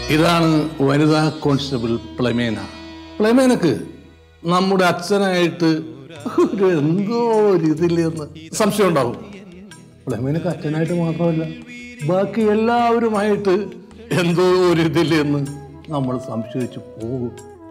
ഇതാണ് വനിതാ കോൺസ്റ്റബിൾ പ്ലമേന പ്ലമേനക്ക് നമ്മുടെ അച്ഛനായിട്ട് ഒരു എന്തോ ഒരു ഇതില്ലെന്ന് സംശയം ഉണ്ടാവും പ്ലമേനക്ക് അച്ഛനായിട്ട് മാത്രമല്ല ബാക്കി എല്ലാവരുമായിട്ട് എന്തോ ഒരു ഇതില്ലെന്ന് നമ്മൾ സംശയിച്ചു പോകും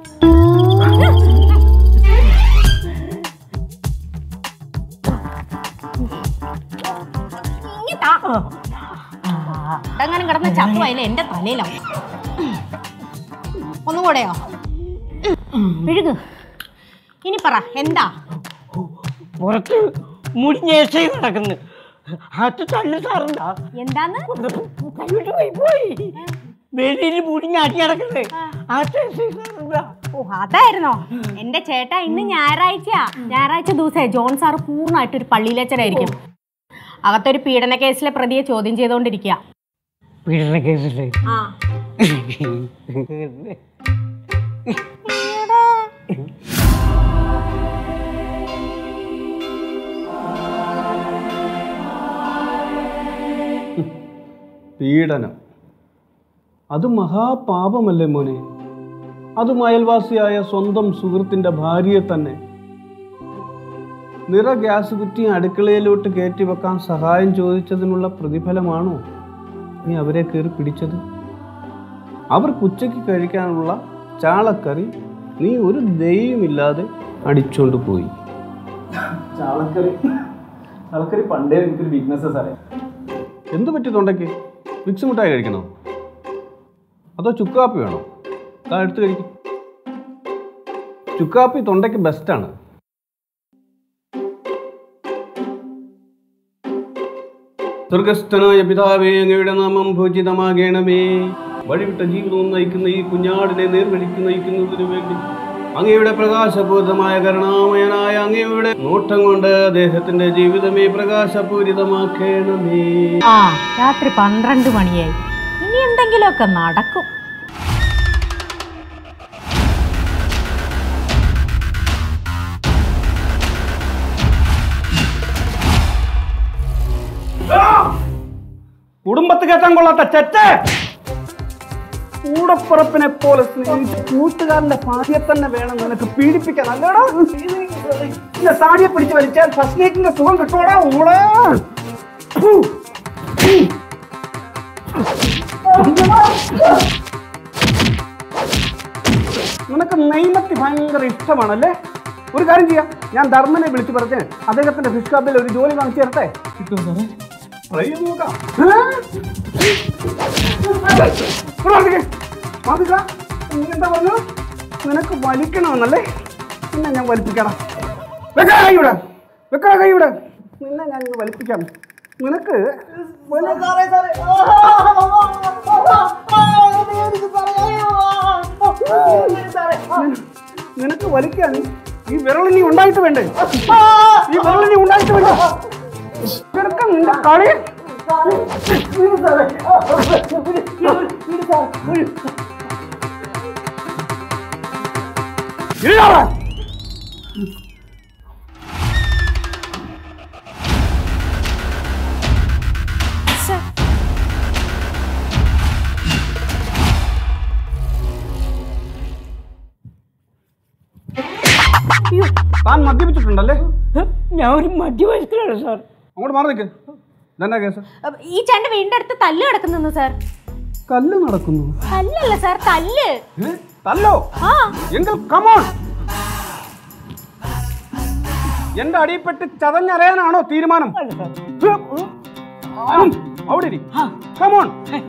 അങ്ങനെ കിടന്ന ചത്തുവായില്ല എന്റെ തലയിലാവും ഒന്നും കൂടെയോ വിഴുക് ഇനി പറ എന്താ പുറത്ത് മുടിഞ്ഞേശ നടക്കുന്നു അത് തള്ളു സാറുണ്ടാ എന്താന്ന് കൈവിട്ട് പോയി പോയി വെളിയിൽ മുടിഞ്ഞ് അടി നടക്കുന്നത് അത് സാറുണ്ടാ ഓ അതായിരുന്നോ എന്റെ ചേട്ടാ ഇന്ന് ഞായറാഴ്ചയാ ഞായറാഴ്ച ദിവസേ ജോൺ സാറ് പൂർണ്ണമായിട്ട് ഒരു പള്ളിയിലച്ചനായിരിക്കും അകത്തൊരു പീഡന കേസിലെ പ്രതിയെ ചോദ്യം ചെയ്തുകൊണ്ടിരിക്കുക പീഡന കേസില്ലേ ആ പീഡനം അത് മഹാപാപമല്ലേ മോനെ അതും അയൽവാസിയായ സ്വന്തം സുഹൃത്തിൻ്റെ ഭാര്യയെ തന്നെ നിറ ഗ്യാസ് കുറ്റി അടുക്കളയിലോട്ട് കയറ്റി വെക്കാൻ സഹായം ചോദിച്ചതിനുള്ള പ്രതിഫലമാണോ നീ അവരെ കയറി പിടിച്ചത് അവർക്ക് ഉച്ചയ്ക്ക് കഴിക്കാനുള്ള ചാളക്കറി നീ ഒരു ദയുമില്ലാതെ അടിച്ചോണ്ട് പോയി ചാളക്കറി ചാളക്കറി പണ്ടേ എനിക്കൊരു വീക്ക്നെസ് സാറേ എന്ത് പറ്റി തൊണ്ടയ്ക്ക് മിക്സ് മിഠായി കഴിക്കണോ അതോ ചുക്കാപ്പി വേണോ താ എടുത്ത് കഴിക്കും ചുക്കാപ്പി തൊണ്ടയ്ക്ക് ബെസ്റ്റാണ് സ്വർഗസ്ഥനായ പിതാവേ അങ്ങയുടെ നാമം ഭോജിതമാകണമേ വഴിവിട്ട ജീവിതവും നയിക്കുന്ന ഈ കുഞ്ഞാടിനെ നേർവഴിക്ക് നയിക്കുന്നതിനു വേണ്ടി അങ്ങയുടെ പ്രകാശപൂരിതമായ കരുണാമയനായ അങ്ങയുടെ നോട്ടം കൊണ്ട് അദ്ദേഹത്തിന്റെ ജീവിതമേ പ്രകാശപൂരിതമാക്കണമേ ആ രാത്രി പന്ത്രണ്ട് മണിയായി ഇനി എന്തെങ്കിലുമൊക്കെ നടക്കും കുടുംബത്ത് കയറ്റാൻ കൊള്ളാത്ത ചെറ്റേ കൂടപ്പുറപ്പിനെ പോലെ സ്നേഹിച്ച് കൂട്ടുകാരന്റെ ഭാര്യയെ തന്നെ വേണം നിനക്ക് പീഡിപ്പിക്കാൻ അല്ലേടാ ഇല്ല സാരിയെ പിടിച്ച് വലിച്ചാൽ ഫസ്റ്റ് നൈറ്റിന്റെ സുഖം കിട്ടൂടാ ഓളെ ഫു. നിനക്ക് നെയ്മത്തി ഭയങ്കര ഇഷ്ടമാണല്ലേ ഒരു കാര്യം ചെയ്യാം ഞാൻ ധർമ്മനെ വിളിച്ചു പറഞ്ഞ് അദ്ദേഹത്തിന്റെ ഫിഷ് ക്ലബിൽ ഒരു ജോലി വാങ്ങിച്ചു തരട്ടെ ട്രൈ ചെയ്ത് നോക്കാം ഇവിടെ വന്നിക്ക്. മാതിക, നീ എന്താ പറഞ്ഞു നിനക്ക് വലിക്കണമെന്നല്ലേ നിന്നെ ഞാൻ വലിപ്പിക്കണം വെക്കണ കൈ ഇവിടെ വെക്കണ കൈ ഇവിടെ നിന്നെ ഞാൻ ഇന്ന് വലിപ്പിക്കാം നിനക്ക് വലി- നിന- നിനക്ക് വലിക്കാൻ ഈ വിരളിനി ഉണ്ടായിട്ട് വേണ്ടേ ഈ വിരളിനി ഉണ്ടായിട്ട് വേണ്ടേ കിടക്കം നിന്റെ കളി ഇല്ലാതെ. താൻ മദ്യപിച്ചിട്ടുണ്ടല്ലേ ഞാൻ ഒരു മധ്യവയസ്കനാണ് സാർ അങ്ങോട്ട് മാറി നിൽക്ക് ഇതെന്നാ കേസ് അപ്പൊ ഈ ചേട്ടൻ വീടിന്റെ അടുത്ത് തല്ല് കിടക്കുന്നു സാർ കല്ല് നടക്കുന്നു തല്ലല്ല സാർ തല്ല് ഏ? തല്ലോ ആ എങ്കിൽ കമോൺ എന്റെ അടിയിൽപ്പെട്ട് ചതഞ്ഞറിയാനാണോ തീരുമാനം ഉം, അവിടെ കമോൺ